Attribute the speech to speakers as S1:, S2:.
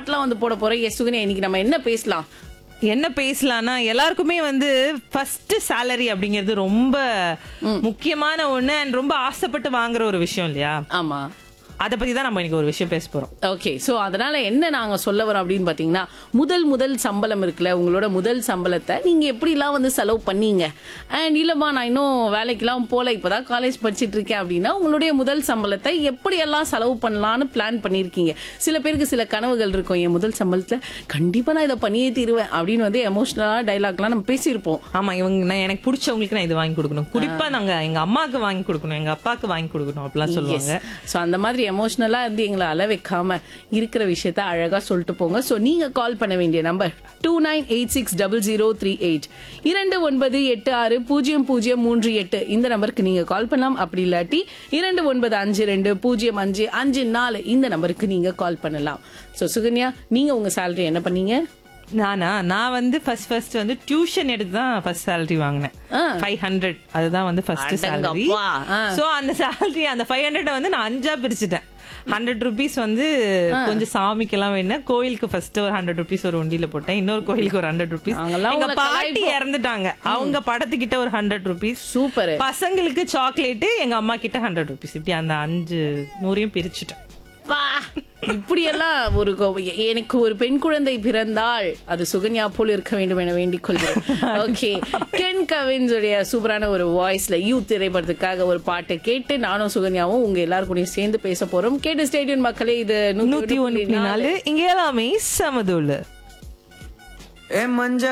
S1: பாட்டுலாம் வந்து போட போறோம் எஸ் சுகன்யா இன்னைக்கு நம்ம என்ன பேசலாம்
S2: என்ன பேசலாம்னா எல்லாருக்குமே வந்து ஃபர்ஸ்ட் salary அப்படிங்கிறது ரொம்ப முக்கியமான ஒண்ணு and ரொம்ப ஆசைப்பட்டு வாங்குற ஒரு விஷயம் இல்லையா
S1: ஆமா
S2: அத பத்தி தான் நம்ம இன்னைக்கு ஒரு விஷயம் பேச போறோம்
S1: ஓகே சோ அதனால என்ன நாங்க சொல்ல வரோம் அப்படின்னு பாத்தீங்கன்னா முதல் முதல் சம்பளம் இருக்குல்ல உங்களோட முதல் சம்பளத்தை நீங்க எப்படிலாம் வந்து செலவு பண்ணீங்க அண்ட் இல்லம்மா நான் இன்னும் வேலைக்கெல்லாம் போல இப்பதான் காலேஜ் படிச்சிட்டு இருக்கேன் அப்படின்னா உங்களுடைய முதல் சம்பளத்தை எப்படியெல்லாம் செலவு பண்ணலாம்னு பிளான் பண்ணிருக்கீங்க சில பேருக்கு சில கனவுகள் இருக்கும் என் முதல் சம்பளத்துல கண்டிப்பா நான் இதை பண்ணியே தீருவேன் அப்படின்னு வந்து எமோஷனலா டைலாக்லாம் நம்ம பேசியிருப்போம்
S2: ஆமா இவங்க நான் எனக்கு பிடிச்சவங்களுக்கு நான் இது வாங்கி கொடுக்கணும் குறிப்பா நாங்க எங்க அம்மாக்கு வாங்கி கொடுக்கணும் எங்க அப்பாக்கு வாங்கி கொடுக்கணும் அப்படிலாம் சொல்லுவாங்க
S1: ஸோ அந்த மாதிரி எமோஷனலா இருந்து எங்களை அழ வைக்காம இருக்கிற விஷயத்த அழகா சொல்லிட்டு போங்க ஸோ நீங்க கால் பண்ண வேண்டிய number two nine eight six double zero three eight இரண்டு ஒன்பது எட்டு ஆறு பூஜ்ஜியம் பூஜ்ஜியம் மூன்று எட்டு இந்த நம்பருக்கு நீங்க கால் பண்ணலாம் அப்படி இல்லாட்டி இரண்டு ஒன்பது அஞ்சு ரெண்டு பூஜ்ஜியம் அஞ்சு அஞ்சு நாலு இந்த நம்பருக்கு நீங்க கால் பண்ணலாம் ஸோ சுகன்யா நீங்க உங்க சேலரி என்ன பண்ணீங்க
S2: நானா நான் வந்து ஃபர்ஸ்ட் ஃபர்ஸ்ட் வந்து டியூஷன் எடுத்து தான் ஃபர்ஸ்ட் salary வாங்கினேன்
S1: ஆ.
S2: ஃபைவ் ஹண்ட்ரட் அதுதான் வந்து ஃபர்ஸ்ட் salary
S1: அடங்கப்பா, ஆ.
S2: சோ அந்த salary அந்த ஃபைவ் ஹண்ட்ரட் வந்து நான் அஞ்சா பிரிச்சுட்டேன் ஹண்ட்ரட் ருபீஸ் வந்து கொஞ்சம் சாமிக்கெல்லாம் வேணும் கோயிலுக்கு ஃபர்ஸ்ட் ஒரு ஹண்ட்ரட் ருபீஸ் ஒரு வண்டியில போட்டேன் இன்னொரு கோயிலுக்கு ஒரு ஹண்ட்ரட் ருபீஸ்
S1: நாங்கெல்லாம்
S2: எங்க
S1: உங்களை
S2: பாட்டி
S1: கலாய்ப்போம்.
S2: இறந்துட்டாங்க அவங்க படத்துக்கிட்ட ஒரு ஹண்ட்ரட் ருபீஸ்
S1: சூப்பர்
S2: பசங்களுக்கு சாக்லேட் எங்க அம்மா கிட்ட ஹண்ட்ரட் ருபீஸ் இப்படி அந்த அஞ்சு நூறையும் பிரிச்சுட்டேன்
S1: பா இப்படியெல்லாம் ஒரு கோ- எ- எனக்கு ஒரு பெண் குழந்தை பிறந்தால் அது சுகன்யா போல் இருக்க வேண்டும் என வேண்டிக் கொள்கிறேன் ஓகே கென் கவின்ஸ் உடைய சூப்பரான ஒரு வாய்ஸ்ல யூ திரைப்படத்துக்காக ஒரு பாட்டை கேட்டு நானும் சுகன்யாவும் உங்க எல்லாரும் கூடயும் சேர்ந்து பேச போறோம் கேட்டு ஸ்டேடியம் மக்களே இது
S2: நூத்தி ஒண்ணு நாலு இங்க எல்லாமே சமதூள்
S3: ஏ மஞ்ச